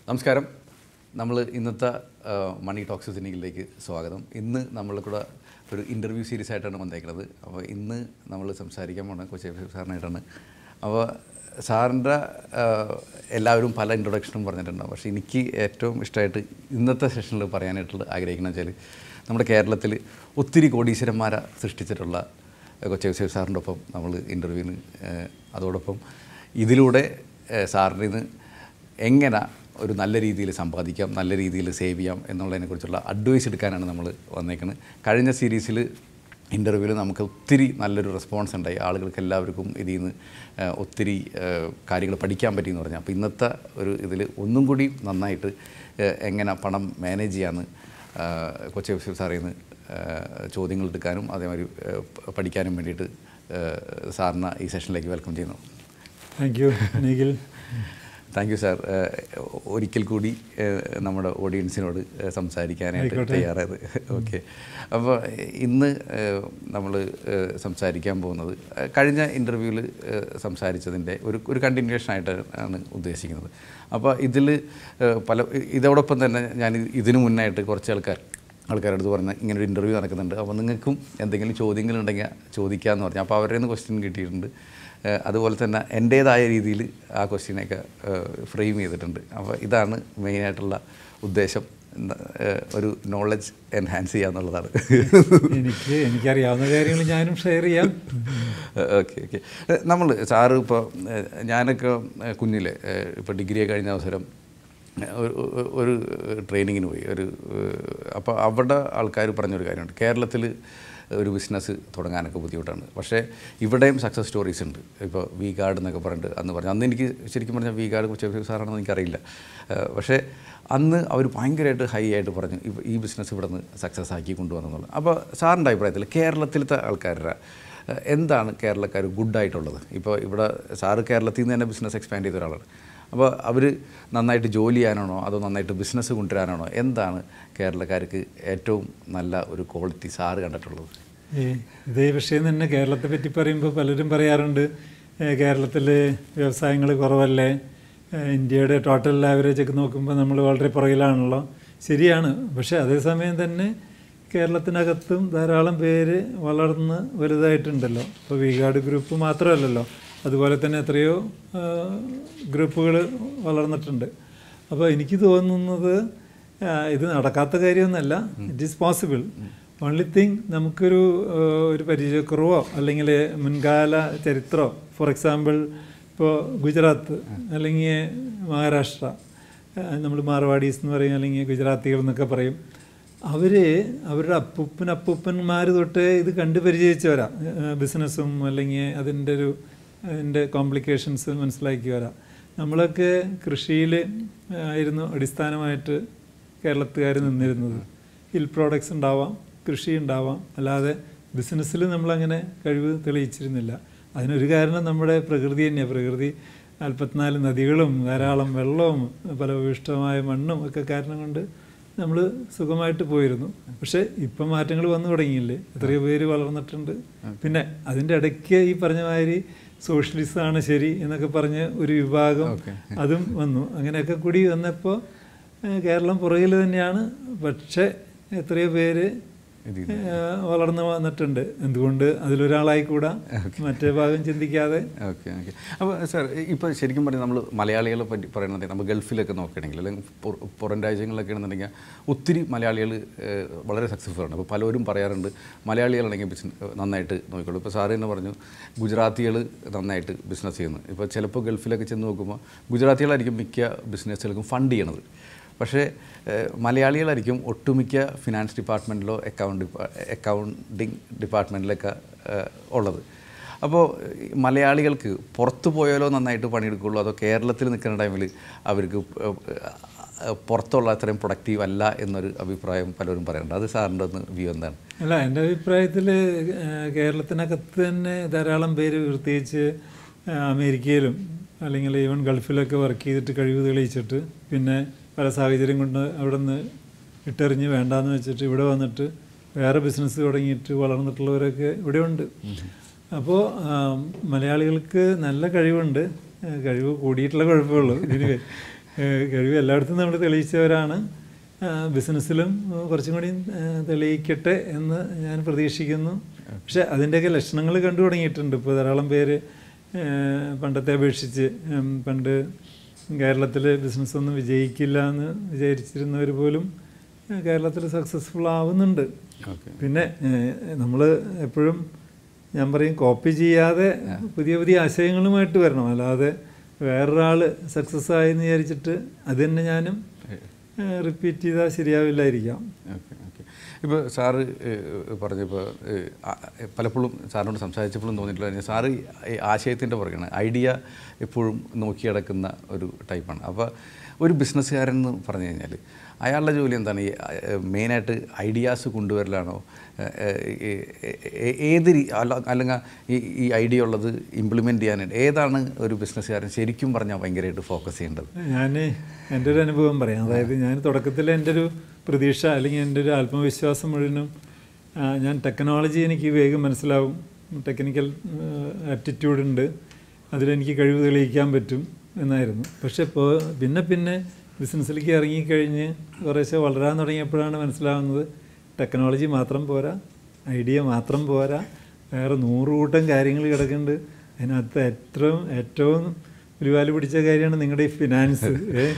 നമസ്കാരം നമ്മൾ ഇന്നത്തെ ആ, മണി ടോക്സ് സിനിമയിലേക്ക് സ്വാഗതം ഇന്ന് നമ്മൾ കൂടെ ഒരു ഇൻ്റർവ്യൂ സീരീസ് ആയിട്ടാണ് വന്നേക്കുന്നത് അപ്പോൾ ഇന്ന് നമ്മൾ സംസാരിക്കാൻ പോകുന്നത് കൊച്ചി സാറിനായിട്ടാണ് അപ്പോൾ സാറിൻ്റെ ആ, എല്ലാവരും പല ഇൻട്രൊഡക്ഷനും പറഞ്ഞിട്ടുണ്ടാവും പക്ഷേ എനിക്ക് ഏറ്റവും ഇഷ്ടമായിട്ട് ഇന്നത്തെ സെഷനിൽ പറയാനായിട്ടുള്ള ആഗ്രഹിക്കുന്നത് വെച്ചാൽ നമ്മുടെ കേരളത്തിൽ ഒത്തിരി കോടീശ്വരന്മാരെ സൃഷ്ടിച്ചിട്ടുള്ള കൊച്ചി യൂസഫ് സാറിൻ്റെ ഒപ്പം നമ്മൾ ഇൻ്റർവ്യൂവിന് അതോടൊപ്പം ഇതിലൂടെ ഏഹ്, സാറിന് ഇന്ന് എങ്ങനെ ഒരു നല്ല രീതിയിൽ സമ്പാദിക്കാം നല്ല രീതിയിൽ സേവ് ചെയ്യാം എന്നുള്ളതിനെക്കുറിച്ചുള്ള അഡ്വൈസ് എടുക്കാനാണ് നമ്മൾ വന്നേക്കുന്നത് കഴിഞ്ഞ സീരീസിൽ ഇൻ്റർവ്യൂവിൽ നമുക്ക് ഒത്തിരി നല്ലൊരു റെസ്പോൺസ് ഉണ്ടായി ആളുകൾക്ക് എല്ലാവർക്കും ഇതിൽ നിന്ന് ഏഹ്, ഒത്തിരി കാര്യങ്ങൾ പഠിക്കാൻ പറ്റി എന്ന് പറഞ്ഞു അപ്പോൾ ഇന്നത്തെ ഒരു ഇതിൽ ഒന്നും കൂടി നന്നായിട്ട് ഏഹ്, എങ്ങനെ പണം മാനേജ് ചെയ്യാമെന്ന് ഏഹ്, കൊച്ചി യൂസഫ് സാറിൽ നിന്ന് ഏഹ്, ചോദ്യങ്ങൾ എടുക്കാനും അതേമാതിരി ഏഹ്, പ- പഠിക്കാനും വേണ്ടിയിട്ട് ഏഹ്, സാറിനെ ഈ സെഷനിലേക്ക് വെൽക്കം ചെയ്യുന്നു thank you Nikhil thank you sir ഒരിക്കൽ കൂടി ഏഹ്, നമ്മുടെ ഓഡിയൻസിനോട് ഏഹ്, സംസാരിക്കാനായിട്ട് ആയിക്കോട്ടെ. തയ്യാറായത് ഓക്കെ അപ്പോൾ ഇന്ന് നമ്മൾ സംസാരിക്കാൻ പോകുന്നത് ഏഹ്, കഴിഞ്ഞ ഇൻ്റർവ്യൂവിൽ സംസാരിച്ചതിൻ്റെ ഒരു ഒരു കണ്ടിന്യൂഷൻ ആയിട്ട് ആണ് ഉദ്ദേശിക്കുന്നത് അപ്പോൾ ഇതിൽ പല ഇതോടൊപ്പം തന്നെ ഞാൻ ഇതിനു മുന്നായിട്ട് കുറച്ച് ആൾക്കാർ ആൾക്കാരുടെ അടുത്ത് പറഞ്ഞ ഇങ്ങനെ ഒരു ഇൻ്റർവ്യൂ നടക്കുന്നുണ്ട് അപ്പോൾ നിങ്ങൾക്കും എന്തെങ്കിലും ചോദ്യങ്ങളുണ്ടെങ്കിൽ ചോദിക്കാമെന്ന് പറഞ്ഞു അപ്പോൾ അവരുടെ നിന്ന് ക്വസ്റ്റ്യൻ കിട്ടിയിട്ടുണ്ട് ഏഹ് അതുപോലെ തന്നെ എൻ്റേതായ രീതിയിൽ ആ ക്വസ്റ്റ്യനൊക്കെ ഫ്രെയിം ചെയ്തിട്ടുണ്ട് അപ്പോൾ ഇതാണ് മെയിനായിട്ടുള്ള ഉദ്ദേശം എന്താ, ഏഹ് ഒരു നോളജ് എൻഹാൻസ് ചെയ്യുക എന്നുള്ളതാണ് എനിക്ക് എനിക്കറിയാവുന്ന കാര്യങ്ങൾ ഞാനും ഷെയർ ചെയ്യാം ഓക്കെ ഓക്കെ നമ്മൾ സാറ് ഇപ്പോൾ ഞാനൊക്കെ കുഞ്ഞിലെ ഇപ്പോൾ ഡിഗ്രി കഴിഞ്ഞ അവസരം ഒരു ഒരു- ഒരു ട്രെയിനിങ്ങിന് പോയി ഒരു അപ്പോൾ അവിടെ ആൾക്കാർ പറഞ്ഞൊരു കാര്യമുണ്ട് കേരളത്തിൽ ഒരു ബിസിനസ് തുടങ്ങാനൊക്കെ ബുദ്ധിമുട്ടാണ് പക്ഷേ ഇവിടെയും സക്സസ് സ്റ്റോറീസ് ഉണ്ട് ഇപ്പോൾ വി ഗാർഡ് എന്നൊക്കെ പറഞ്ഞിട്ട് അന്ന് പറഞ്ഞു അന്ന് എനിക്ക് ശരിക്കും പറഞ്ഞാൽ വി ഗാർഡ് കൊച്ചു സാറാണെന്ന് എനിക്കറിയില്ല ഏഹ് പക്ഷേ അന്ന് അവർ ഭയങ്കരമായിട്ട് ഹൈ ആയിട്ട് പറഞ്ഞു ഇവ- ഈ ബിസിനസ് ഇവിടെ നിന്ന് സക്സസ് ആക്കി കൊണ്ടുവന്നെന്നുള്ളത് അപ്പോൾ സാറിൻ്റെ അഭിപ്രായത്തിൽ കേരളത്തിലത്തെ ആൾക്കാരുടെ ഏഹ് എന്താണ് കേരളക്കാർ ഗുഡായിട്ടുള്ളത് ഇപ്പോൾ ഇവിടെ സാറ് കേരളത്തിൽ നിന്ന് തന്നെ ബിസിനസ് എക്സ്പാൻഡ് ചെയ്ത ഒരാളാണ് അപ്പോൾ അവർ നന്നായിട്ട് ജോലി ചെയ്യാനാണോ അതോ നന്നായിട്ട് ബിസിനസ് കൊണ്ടുവരാനാണോ എന്താണ് കേരളക്കാർക്ക് ഏറ്റവും നല്ല ഒരു ക്വാളിറ്റി സാറ് കണ്ടിട്ടുള്ളത് ഈ ഇതേ വിഷയം തന്നെ കേരളത്തെ പറ്റി പറയുമ്പോൾ പലരും പറയാറുണ്ട് കേരളത്തിൽ വ്യവസായങ്ങൾ കുറവല്ലേ ഏഹ് ഇന്ത്യയുടെ ടോട്ടൽ ആവറേജ് ഒക്കെ നോക്കുമ്പോൾ നമ്മൾ വളരെ പുറകിലാണല്ലോ ശരിയാണ് പക്ഷേ അതേസമയം തന്നെ കേരളത്തിനകത്തും ധാരാളം പേര് വളർന്ന് വലുതായിട്ടുണ്ടല്ലോ ഇപ്പോൾ വികാട് ഗ്രൂപ്പ് മാത്രമല്ലല്ലോ അതുപോലെ തന്നെ എത്രയോ ഗ്രൂപ്പുകൾ വളർന്നിട്ടുണ്ട് അപ്പോൾ എനിക്ക് തോന്നുന്നത് ആ, ഇത് നടക്കാത്ത കാര്യമൊന്നുമല്ല it is possible only thing നമുക്കൊരു ആ, ഒരു പരിചയക്കുറവോ അല്ലെങ്കിൽ മുൻകാല ചരിത്രമോ ഫോർ എക്സാമ്പിൾ ഇപ്പോൾ ഗുജറാത്ത് അല്ലെങ്കിൽ മഹാരാഷ്ട്ര നമ്മൾ മാർവാടീസ് എന്ന് പറയും അല്ലെങ്കിൽ ഗുജറാത്തികൾ എന്നൊക്കെ പറയും അവർ അവരുടെ അപ്പൂപ്പൻ അപ്പൂപ്പന്മാർ തൊട്ട് ഇത് കണ്ട് പരിചയിച്ചവരാ ബിസിനസ്സും അല്ലെങ്കിൽ അതിൻ്റെ ഒരു അതിൻ്റെ കോംപ്ലിക്കേഷൻസ് മനസ്സിലാക്കി വരാം നമ്മളൊക്കെ കൃഷിയിൽ ആയിരുന്നു അടിസ്ഥാനമായിട്ട് കേരളത്തുകാർ നിന്നിരുന്നത് ഹിൽ പ്രോഡക്ട്സ് ഉണ്ടാവാം കൃഷി ഉണ്ടാവാം അല്ലാതെ ബിസിനസ്സിൽ നമ്മളങ്ങനെ കഴിവ് തെളിയിച്ചിരുന്നില്ല അതിനൊരു കാരണം നമ്മുടെ പ്രകൃതി തന്നെയാണ് പ്രകൃതി നാൽപ്പത്തിനാല് നദികളും ധാരാളം വെള്ളവും ഫലഭൂയിഷ്ടമായ മണ്ണും ഒക്കെ കാരണം കൊണ്ട് നമ്മൾ സുഖമായിട്ട് പോയിരുന്നു പക്ഷേ ഇപ്പം മാറ്റങ്ങൾ വന്നു തുടങ്ങിയില്ലേ എത്രയോ പേര് വളർന്നിട്ടുണ്ട് പിന്നെ അതിൻ്റെ ഇടയ്ക്ക് ഈ പറഞ്ഞ മാതിരി സോഷ്യലിസമാണ് ശരി എന്നൊക്കെ പറഞ്ഞ് ഒരു വിഭാഗം അതും വന്നു അങ്ങനെയൊക്കെ കൂടി വന്നപ്പോൾ ഏഹ്, കേരളം പുറകിൽ തന്നെയാണ് പക്ഷേ എത്രയോ പേര് ഇതിൽ ഏഹ്, വളർന്നു വന്നിട്ടുണ്ട് എന്തുകൊണ്ട് അതിലൊരാളായിക്കൂടാ മറ്റേ ഭാഗം ചിന്തിക്കാതെ ഓക്കെ ഓക്കെ അപ്പോൾ സാർ ഇപ്പോൾ ശരിക്കും പറഞ്ഞാൽ നമ്മൾ മലയാളികളെ പറ്റി പറയണമെങ്കിൽ നമ്മൾ ഗൾഫിലൊക്കെ നോക്കുകയാണെങ്കിൽ അല്ലെങ്കിൽ പുറ- പുറം രാജ്യങ്ങളിലൊക്കെ ആണെന്നുണ്ടെങ്കിൽ ഒത്തിരി മലയാളികൾ വളരെ സക്സസ്ഫുൾ ആണ് അപ്പോൾ പലരും പറയാറുണ്ട് മലയാളികളാണെങ്കിൽ ബിസിനസ് നന്നായിട്ട് നോക്കിക്കോളൂ ഇപ്പോൾ സാറ് തന്നെ പറഞ്ഞു ഗുജറാത്തികൾ നന്നായിട്ട് ബിസിനസ് ചെയ്യുന്നു ഇപ്പോൾ ചിലപ്പോൾ ഗൾഫിലൊക്കെ ചെന്ന് നോക്കുമ്പോൾ ഗുജറാത്തികളായിരിക്കും മിക്ക ബിസിനസ്സുകൾക്കും ഫണ്ട് ചെയ്യണത് പക്ഷേ ഏഹ്, മലയാളികളായിരിക്കും ഒട്ടുമിക്ക ഫിനാൻസ് ഡിപ്പാർട്ട്മെൻറ്റിലോ അക്കൗണ്ട് ഡിപ്പാ അക്കൗണ്ടിങ് ഡിപ്പാർട്ട്മെൻറ്റിലൊക്കെ ഏഹ്, ഉള്ളത് അപ്പോൾ ഈ മലയാളികൾക്ക് പുറത്ത് പോയാലോ നന്നായിട്ട് പണിയെടുക്കുള്ളൂ അതോ കേരളത്തിൽ നിൽക്കുന്ന ടൈമിൽ അവർക്ക് ഏഹ്, ഏഹ്, പുറത്തുള്ള അത്രയും പ്രൊഡക്റ്റീവ് അല്ല എന്നൊരു അഭിപ്രായം പലരും പറയാറുണ്ട് അത് സാറിൻ്റെ ഒന്ന് വ്യൂ എന്താണ് അല്ല എൻ്റെ അഭിപ്രായത്തിൽ കേരളത്തിനകത്ത് തന്നെ ധാരാളം പേര് പ്രത്യേകിച്ച് ആ, അമേരിക്കയിലും അല്ലെങ്കിൽ ഈവൻ ഗൾഫിലൊക്കെ വർക്ക് ചെയ്തിട്ട് കഴിവ് തെളിയിച്ചിട്ട് പിന്നെ പല സാഹചര്യം കൊണ്ട് അവിടെ നിന്ന് ഇട്ടെറിഞ്ഞ് വേണ്ടാന്ന് വെച്ചിട്ട് ഇവിടെ വന്നിട്ട് വേറെ ബിസിനസ് തുടങ്ങിയിട്ട് വളർന്നിട്ടുള്ളവരൊക്കെ ഇവിടെ ഉണ്ട് അപ്പോൾ മലയാളികൾക്ക് നല്ല കഴിവുണ്ട് ആ, കഴിവ് കൂടിയിട്ടുള്ള കുഴപ്പമുള്ളൂ ഇതിന് ഏഹ് കഴിവ് എല്ലായിടത്തും നമ്മൾ തെളിയിച്ചവരാണ് ആ, ബിസിനസ്സിലും ഏഹ് കുറച്ചും കൂടി ഏഹ് തെളിയിക്കട്ടെ എന്ന് ഞാൻ പ്രതീക്ഷിക്കുന്നു പക്ഷെ അതിൻ്റെയൊക്കെ ലക്ഷണങ്ങൾ കണ്ടു തുടങ്ങിയിട്ടുണ്ട് ഇപ്പോൾ ധാരാളം പേര് ഏഹ് പണ്ടത്തെ അപേക്ഷിച്ച് ഉം, പണ്ട് കേരളത്തിൽ ബിസിനസ്സൊന്നും വിജയിക്കില്ല എന്ന് വിചാരിച്ചിരുന്നവർ പോലും കേരളത്തിൽ സക്സസ്ഫുൾ ആവുന്നുണ്ട് ഓക്കെ പിന്നെ നമ്മൾ എപ്പോഴും ഞാൻ പറയും കോപ്പി ചെയ്യാതെ പുതിയ പുതിയ ആശയങ്ങളുമായിട്ട് വരണം അല്ലാതെ വേറൊരാൾ സക്സസ് ആയെന്ന് വിചാരിച്ചിട്ട് അത് തന്നെ ഞാനും റിപ്പീറ്റ് ചെയ്താൽ ശരിയാവില്ലായിരിക്കാം ഓക്കെ ഓക്കെ ഇപ്പോൾ സാറ് പറഞ്ഞപ്പോൾ പലപ്പോഴും സാറിനോട് സംസാരിച്ചപ്പോഴും തോന്നിയിട്ടുള്ള കാര്യം, സാറ് ഈ ആശയത്തിൻ്റെ പുറകെയാണ് ഐഡിയ എപ്പോഴും നോക്കിയടക്കുന്ന ഒരു ടൈപ്പാണ് അപ്പോൾ ഒരു ബിസിനസ്സുകാരൻ എന്ന് പറഞ്ഞു കഴിഞ്ഞാൽ അയാളുടെ ജോലി എന്താണ് ഈ മെയിനായിട്ട് ഐഡിയാസ് കൊണ്ടുവരലാണോ ഏഹ്, ഏഹ്, ഏഹ്, ഏത് രീ അല്ല- അല്ലെങ്കിൽ ഈ ഈ ഐഡിയ ഉള്ളത് ഇംപ്ലിമെൻറ്റ് ചെയ്യാനായിട്ട് ഏതാണ് ഒരു ബിസിനസ്സുകാരൻ ശരിക്കും പറഞ്ഞാൽ ഭയങ്കരമായിട്ട് ഫോക്കസ് ചെയ്യേണ്ടത് ഞാൻ എൻ്റെ ഒരു അനുഭവം പറയാം അതായത് ഞാൻ തുടക്കത്തിൽ എൻ്റെ ഒരു പ്രതീക്ഷ അല്ലെങ്കിൽ എൻ്റെ ഒരു ആത്മവിശ്വാസം മുഴുവനും ആ, ഞാൻ ടെക്നോളജി എനിക്ക് വേഗം മനസ്സിലാവും ടെക്നിക്കൽ ആപ്റ്റിറ്റ്യൂഡ് ഉണ്ട് അതിലെനിക്ക് കഴിവ് തെളിയിക്കാൻ പറ്റും എന്നായിരുന്നു പക്ഷെ ഇപ്പോൾ പിന്നെ പിന്നെ ബിസിനസ്സിലേക്ക് ഇറങ്ങിക്കഴിഞ്ഞ് കുറേശ്ശെ വളരാൻ തുടങ്ങിയപ്പോഴാണ് മനസ്സിലാവുന്നത് ടെക്നോളജി മാത്രം പോരാ ഐഡിയ മാത്രം പോരാ വേറെ നൂറ് കൂട്ടം കാര്യങ്ങൾ കിടക്കുന്നുണ്ട് അതിനകത്ത് ഏറ്റവും ഏറ്റവും ഉരുവാല് പിടിച്ച കാര്യമാണ് നിങ്ങളുടെ ഈ ഫിനാൻസ്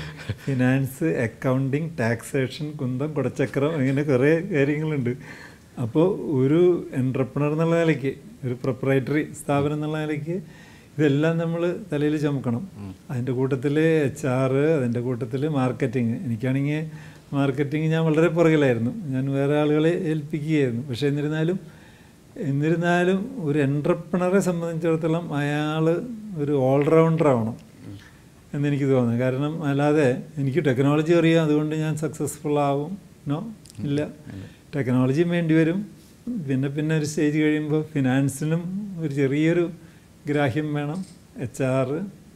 ഫിനാൻസ് അക്കൗണ്ടിങ് ടാക്സേഷൻ കുന്തം കുടച്ചക്രം അങ്ങനെ കുറേ കാര്യങ്ങളുണ്ട് അപ്പോൾ ഒരു എൻ്റർപ്രണർ എന്നുള്ള നിലയ്ക്ക് ഒരു പ്രൊപ്പറേറ്ററി സ്ഥാപനം എന്നുള്ള നിലയ്ക്ക് ഇതെല്ലാം നമ്മൾ തലയിൽ ചുമക്കണം അതിൻ്റെ കൂട്ടത്തിൽ എച്ച് ആർ അതിൻ്റെ കൂട്ടത്തിൽ മാർക്കറ്റിംഗ് എനിക്കാണെങ്കിൽ മാർക്കറ്റിംഗ് ഞാൻ വളരെ പുറകിലായിരുന്നു ഞാൻ വേറെ ആളുകളെ ഏൽപ്പിക്കുകയായിരുന്നു പക്ഷേ എന്നിരുന്നാലും എന്നിരുന്നാലും ഒരു എൻ്റർപ്രണറെ സംബന്ധിച്ചിടത്തോളം അയാൾ ഒരു ഓൾറൗണ്ടർ ആവണം എന്നെനിക്ക് തോന്നുന്നു കാരണം അല്ലാതെ എനിക്ക് ടെക്നോളജി അറിയാം അതുകൊണ്ട് ഞാൻ സക്സസ്ഫുൾ ആവും നോ ഇല്ല ടെക്നോളജിയും വേണ്ടി വരും പിന്നെ പിന്നെ ഒരു സ്റ്റേജ് കഴിയുമ്പോൾ ഫിനാൻസിനും ഒരു ചെറിയൊരു ഗ്രാഹ്യം വേണം H R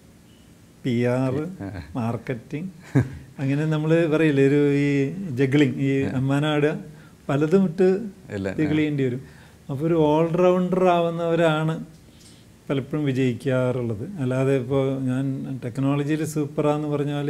P R marketing അങ്ങനെ നമ്മൾ പറയില്ലേ ഒരു ഈ ജഗ്ലിങ് ഈ അമ്മാനാടുക പലതും ഇട്ട് എല്ലാം, ജഗിൾ ചെയ്യേണ്ടി വരും അപ്പോൾ ഒരു ഓൾറൗണ്ടർ ആവുന്നവരാണ് പലപ്പോഴും വിജയിക്കാറുള്ളത് അല്ലാതെ ഇപ്പോൾ ഞാൻ ടെക്നോളജിയിൽ സൂപ്പറാന്ന് പറഞ്ഞാൽ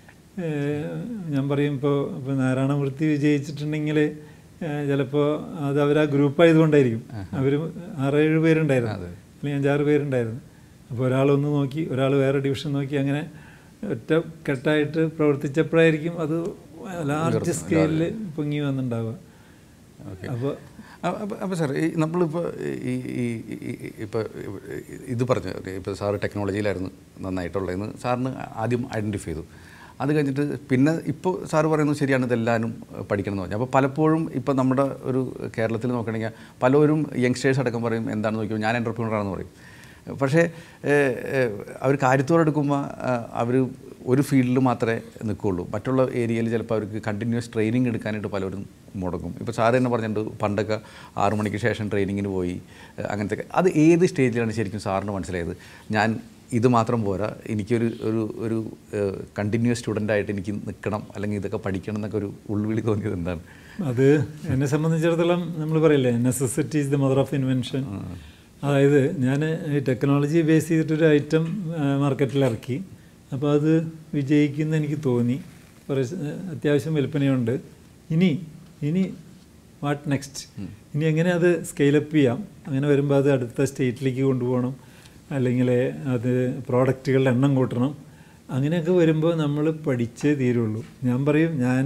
ഞാൻ പറയും ഇപ്പോൾ ഇപ്പോൾ നാരായണമൂർത്തി വിജയിച്ചിട്ടുണ്ടെങ്കിൽ ചിലപ്പോൾ അത് അവർ ആ ഗ്രൂപ്പായതുകൊണ്ടായിരിക്കും അവർ ആറേഴ് പേരുണ്ടായിരുന്നു അല്ലെങ്കിൽ അഞ്ചാറ് പേരുണ്ടായിരുന്നു അപ്പോൾ ഒരാളൊന്ന് നോക്കി ഒരാൾ വേറെ ഡിവിഷൻ നോക്കി അങ്ങനെ ഒറ്റ കെട്ടായിട്ട് പ്രവർത്തിച്ചപ്പോഴായിരിക്കും അത് ലാർജ് സ്കെയിലിൽ പൊങ്ങി വന്നിട്ടുണ്ടാവുക അപ്പോൾ അപ്പോൾ സാർ ഈ നമ്മളിപ്പോൾ ഈ ഈ ഇപ്പോൾ ഇത് പറഞ്ഞു ഇപ്പോൾ സാറ് ടെക്നോളജിയിലായിരുന്നു നന്നായിട്ടുള്ളതെന്ന് സാറിന് ആദ്യം ഐഡൻറ്റിഫൈ ചെയ്തു അത് കഴിഞ്ഞിട്ട് പിന്നെ ഇപ്പോൾ സാറ് പറയുന്നത് ശരിയാണ് ഇതെല്ലാവരും പഠിക്കണം എന്ന് പറഞ്ഞു അപ്പോൾ പലപ്പോഴും ഇപ്പോൾ നമ്മുടെ ഒരു കേരളത്തിൽ നോക്കണമെങ്കിൽ പലരും യങ്സ്റ്റേഴ്സ് അടക്കം പറയും എന്താണെന്ന് നോക്കിയോ ഞാൻ എൻ്റർപ്രീനറാണെന്ന് പറയും പക്ഷേ അവർ കാര്യത്തോടെ എടുക്കുമ്പോൾ അവർ ഒരു ഫീൽഡിൽ മാത്രമേ നിൽക്കുകയുള്ളൂ മറ്റുള്ള ഏരിയയിൽ ചിലപ്പോൾ അവർക്ക് കണ്ടിന്യൂസ് ട്രെയിനിങ് എടുക്കാനായിട്ട് പലരും മുടങ്ങും ഇപ്പോൾ സാറ് തന്നെ പറഞ്ഞിട്ടുണ്ട് പണ്ടൊക്കെ ആറു മണിക്ക് ശേഷം ട്രെയിനിങ്ങിന് പോയി അങ്ങനത്തെ അത് ഏത് സ്റ്റേജിലാണ് ശരിക്കും സാറിന് മനസ്സിലായത് ഞാൻ ഇത് മാത്രം പോരാ എനിക്കൊരു ഒരു ഒരു കണ്ടിന്യൂസ് സ്റ്റുഡൻ്റായിട്ട് എനിക്ക് നിൽക്കണം അല്ലെങ്കിൽ ഇതൊക്കെ പഠിക്കണം എന്നൊക്കെ ഒരു ഉൾവിളി തോന്നിയത് എന്താണ് അത് എന്നെ സംബന്ധിച്ചിടത്തോളം നമ്മൾ പറയില്ലേ necessity is the mother of invention അതായത് ഞാൻ ഈ ടെക്നോളജി ബേസ് ചെയ്തിട്ടൊരു ഐറ്റം മാർക്കറ്റിൽ ഇറക്കി അപ്പോൾ അത് വിജയിക്കുന്ന എനിക്ക് തോന്നി കുറേ അത്യാവശ്യം വിൽപ്പനയുണ്ട് ഇനി ഇനി വാട്ട് നെക്സ്റ്റ് ഇനി എങ്ങനെ അത് സ്കെയിലപ്പ് ചെയ്യാം അങ്ങനെ വരുമ്പോൾ അത് അടുത്ത സ്റ്റേറ്റിലേക്ക് കൊണ്ടുപോകണം അല്ലെങ്കിൽ അത് പ്രോഡക്റ്റുകളുടെ എണ്ണം കൂട്ടണം അങ്ങനെയൊക്കെ വരുമ്പോൾ നമ്മൾ പഠിച്ചേ തീരുള്ളൂ ഞാൻ പറയും ഞാൻ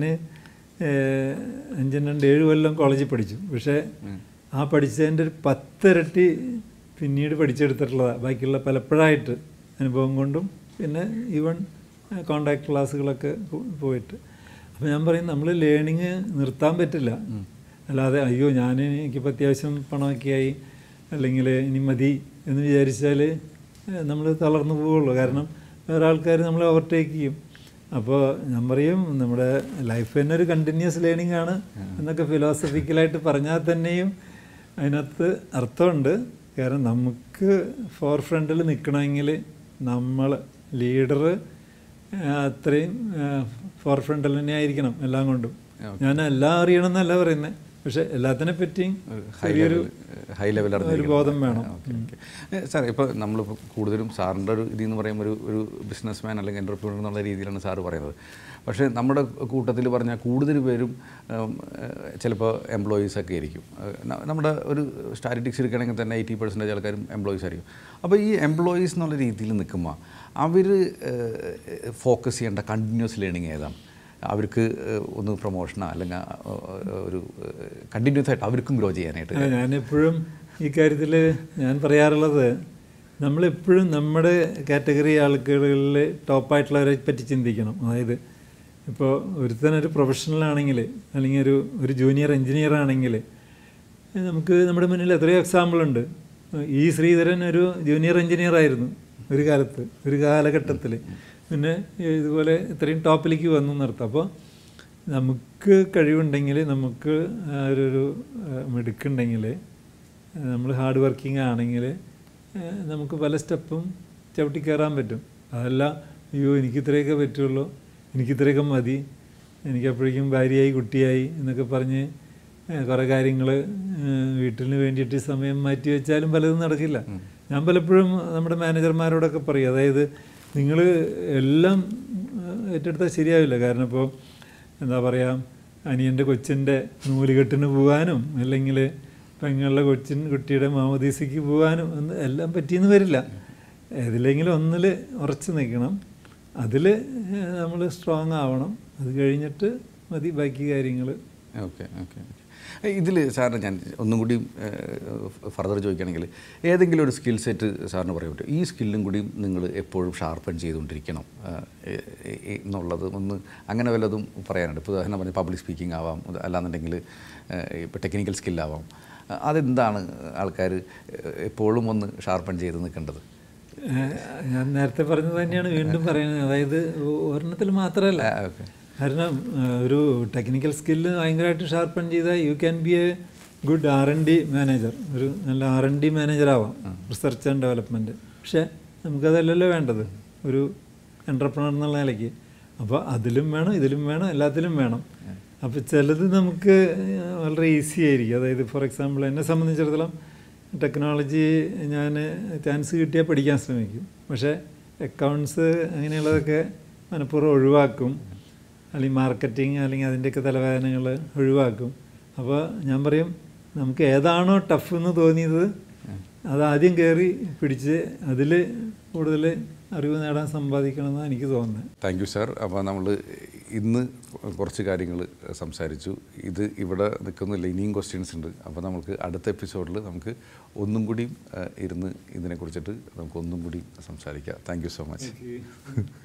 അഞ്ചും രണ്ട് ഏഴ് കൊല്ലം കോളേജിൽ പഠിച്ചു പക്ഷേ ആ പഠിച്ചതിൻ്റെ ഒരു പത്തിരട്ടി പിന്നീട് പഠിച്ചെടുത്തിട്ടുള്ളതാണ് ബാക്കിയുള്ള പലപ്പോഴായിട്ട് അനുഭവം കൊണ്ടും പിന്നെ ഈവൺ കോണ്ടാക്ട് ക്ലാസ്സുകളൊക്കെ പോയിട്ട് അപ്പോൾ ഞാൻ പറയും നമ്മൾ ലേണിങ് നിർത്താൻ പറ്റില്ല അല്ലാതെ അയ്യോ ഞാൻ എനിക്കിപ്പോൾ അത്യാവശ്യം പണമൊക്കെ ആയി അല്ലെങ്കിൽ ഇനി മതി എന്ന് വിചാരിച്ചാൽ നമ്മൾ തളർന്നു പോവുള്ളൂ കാരണം വേറെ ആൾക്കാർ നമ്മളെ ഓവർടേക്ക് ചെയ്യും അപ്പോൾ ഞാൻ പറയും നമ്മുടെ ലൈഫ് തന്നെ ഒരു കണ്ടിന്യൂസ് ലേണിംഗ് ആണ് എന്നൊക്കെ ഫിലോസഫിക്കലായിട്ട് പറഞ്ഞാൽ തന്നെയും അതിനകത്ത് അർത്ഥമുണ്ട് കാരണം നമുക്ക് ഫോർ ഫ്രണ്ടിൽ നിൽക്കണമെങ്കിൽ നമ്മൾ ലീഡർ അത്രയും ഫോർ ഫ്രണ്ടിൽ തന്നെ ആയിരിക്കണം എല്ലാം കൊണ്ടും ഞാൻ എല്ലാം അറിയണം എന്നല്ല പറയുന്നത് പക്ഷെ എല്ലാത്തിനെ പറ്റിയും ഹൈ ചെറിയൊരു ലെവൽ ഹൈ ലെവൽ ഒരു ബോധം വേണം സാർ ഇപ്പോൾ നമ്മളിപ്പോൾ കൂടുതലും സാറിൻ്റെ ഒരു ഇതെന്ന് പറയുമ്പോൾ ഒരു ഒരു ബിസിനസ് മാൻ അല്ലെങ്കിൽ എൻ്റർപ്രീനർ എന്നുള്ള രീതിയിലാണ് സാറ് പറയുന്നത് പക്ഷേ നമ്മുടെ കൂട്ടത്തിൽ പറഞ്ഞാൽ കൂടുതൽ പേരും ചിലപ്പോൾ എംപ്ലോയീസ് ഒക്കെ ആയിരിക്കും ഏഹ് ന- നമ്മുടെ ഒരു സ്റ്റാറ്റിസ്റ്റിക്സ് എടുക്കുകയാണെങ്കിൽ തന്നെ എയ്റ്റി പെർസെൻറ്റേജ് ആൾക്കാരും എംപ്ലോയീസ് ആയിരിക്കും അപ്പോൾ ഈ എംപ്ലോയീസ് എന്നുള്ള രീതിയിൽ നിൽക്കുമ്പോൾ അവർ ഫോക്കസ് ചെയ്യേണ്ട കണ്ടിന്യൂസ് ലേണിംഗ് ഏതാണ് അവർക്ക് ഏഹ് ഒന്ന് പ്രൊമോഷനോ അല്ലെങ്കിൽ ഏഹ് ഒരു കണ്ടിന്യൂസ് ആയിട്ട് അവർക്കും ഗ്രോ ചെയ്യാനായിട്ട് അല്ല, ഞാനെപ്പോഴും ഈ കാര്യത്തിൽ ഞാൻ പറയാറുള്ളത് നമ്മളെപ്പോഴും നമ്മുടെ കാറ്റഗറി ആളുകളിൽ ടോപ്പായിട്ടുള്ളവരെ പറ്റി ചിന്തിക്കണം അതായത് ഇപ്പോൾ ഒരുത്തനൊരു പ്രൊഫഷണൽ ആണെങ്കിൽ അല്ലെങ്കിൽ ഒരു ഒരു ജൂനിയർ എഞ്ചിനീയർ ആണെങ്കിൽ നമുക്ക് നമ്മുടെ മുന്നിൽ എത്രയോ എക്സാമ്പിൾ ഉണ്ട് ഈ ശ്രീധരൻ ഒരു ജൂനിയർ എഞ്ചിനീയർ ആയിരുന്നു ഒരു കാലത്ത് ഒരു കാലഘട്ടത്തിൽ പിന്നെ ഇതുപോലെ ഇത്രയും ടോപ്പിലേക്ക് വന്നു എന്നർത്ഥം അപ്പോൾ നമുക്ക് കഴിവുണ്ടെങ്കിൽ നമുക്ക് ആ ഒരു ഒരു, ആ, മിടുക്കുണ്ടെങ്കിൽ നമ്മൾ ഹാർഡ് വർക്കിംഗ് ആണെങ്കിൽ നമുക്ക് പല സ്റ്റെപ്പും ചവിട്ടി കയറാൻ പറ്റും അതല്ല അയ്യോ എനിക്ക് ഇത്രയൊക്കെ പറ്റുള്ളൂ എനിക്ക് ഇത്രയൊക്കെ മതി എനിക്ക് അപ്പോഴേക്കും ഭാര്യയായി കുട്ടിയായി എന്നൊക്കെ പറഞ്ഞ് കുറേ കാര്യങ്ങൾ വീട്ടിന് വേണ്ടിയിട്ട് സമയം മാറ്റി വെച്ചാലും പലതും നടക്കില്ല ഞാൻ പലപ്പോഴും നമ്മുടെ മാനേജർമാരോടൊക്കെ പറയും അതായത് നിങ്ങൾ എല്ലാം ഏഹ്, ഏറ്റെടുത്താൽ ശരിയാവില്ല കാരണം ഇപ്പോൾ എന്താ പറയുക അനിയൻ്റെ കൊച്ചിൻ്റെ നൂലുകെട്ടിന് പോകാനും അല്ലെങ്കിൽ പെങ്ങളുടെ കൊച്ചിൻ കുട്ടിയുടെ മാമോദീസയ്ക്ക് പോകാനും ഒന്നും എല്ലാം പറ്റിയെന്ന് വരില്ല ഏതിലെങ്കിലും ഒന്നിൽ ഉറച്ചു നിൽക്കണം അതിൽ നമ്മൾ സ്ട്രോങ് ആവണം അത് കഴിഞ്ഞിട്ട് മതി ബാക്കി കാര്യങ്ങൾ ഓക്കെ ഓക്കെ ഇതിൽ സാറിന് ഞാൻ ഒന്നും കൂടി ഫർദർ ചോദിക്കുകയാണെങ്കിൽ ഏതെങ്കിലും ഒരു സ്കിൽ സെറ്റ് സാറിന് പറയാൻ പറ്റും ഈ സ്കില്ലും കൂടി നിങ്ങൾ എപ്പോഴും ഷാർപ്പൺ ചെയ്തുകൊണ്ടിരിക്കണം ആ, എ- എ- എ- എന്നുള്ളത് ഒന്ന് അങ്ങനെ വല്ലതും പറയാനുണ്ട് ഇപ്പോൾ ഉദാഹരണം പറഞ്ഞാൽ പബ്ലിക് സ്പീക്കിംഗ് ആവാം അത് അല്ലാന്നുണ്ടെങ്കിൽ ഇപ്പോൾ ടെക്നിക്കൽ സ്കില്ലാവാം അതെന്താണ് ആൾക്കാർ എപ്പോഴും ഒന്ന് ഷാർപ്പൺ ചെയ്ത് നിൽക്കേണ്ടത് ഏഹ് ഞാൻ നേരത്തെ പറഞ്ഞത് തന്നെയാണ് വീണ്ടും പറയുന്നത് അതായത് ഒരെണ്ണത്തിൽ മാത്രമല്ല ഓക്കെ കാരണം ഏഹ് ഒരു ടെക്നിക്കൽ സ്കില്ല് ഭയങ്കരമായിട്ട് ഷാർപ്പൺ ചെയ്താൽ you can be a good R N D manager ഒരു നല്ല ആർ എൻ ഡി മാനേജർ ആവാം റിസർച്ച് ആൻഡ് ഡെവലപ്മെൻറ്റ് പക്ഷേ നമുക്കതല്ലല്ലോ വേണ്ടത് ഒരു എൻ്റർപ്രണർ എന്നുള്ള നിലയ്ക്ക് അപ്പോൾ അതിലും വേണം ഇതിലും വേണം എല്ലാത്തിലും വേണം അപ്പോൾ ചിലത് നമുക്ക് വളരെ ഈസി ആയിരിക്കും അതായത് ഫോർ എക്സാമ്പിൾ എന്നെ സംബന്ധിച്ചിടത്തോളം ടെക്നോളജി ഞാൻ ചാൻസ് കിട്ടിയാൽ പഠിക്കാൻ ശ്രമിക്കും പക്ഷേ അക്കൗണ്ട്സ് അങ്ങനെയുള്ളതൊക്കെ മനഃപൂർവ്വം ഒഴിവാക്കും അല്ലെങ്കിൽ മാർക്കറ്റിംഗ് അല്ലെങ്കിൽ അതിൻ്റെയൊക്കെ തലവേദനകൾ ഒഴിവാക്കും അപ്പോൾ ഞാൻ പറയും നമുക്ക് ഏതാണോ ടഫ് എന്ന് തോന്നിയത് അത് ആദ്യം കയറി പിടിച്ച് അതിൽ കൂടുതൽ അറിവ് നേടാൻ സമ്പാദിക്കണമെന്നാണ് എനിക്ക് തോന്നുന്നത് താങ്ക് യു സാർ അപ്പോൾ നമ്മൾ ഇന്ന് കുറച്ച് കാര്യങ്ങൾ സംസാരിച്ചു ഇത് ഇവിടെ നിൽക്കുന്നില്ല ഇനിയും ക്വസ്റ്റ്യൻസ് ഉണ്ട് അപ്പോൾ നമുക്ക് അടുത്ത എപ്പിസോഡിൽ നമുക്ക് ഒന്നും കൂടി ഇരുന്ന് ഇതിനെക്കുറിച്ചിട്ട് നമുക്ക് ഒന്നും കൂടി സംസാരിക്കാം താങ്ക് യു സോ മച്ച്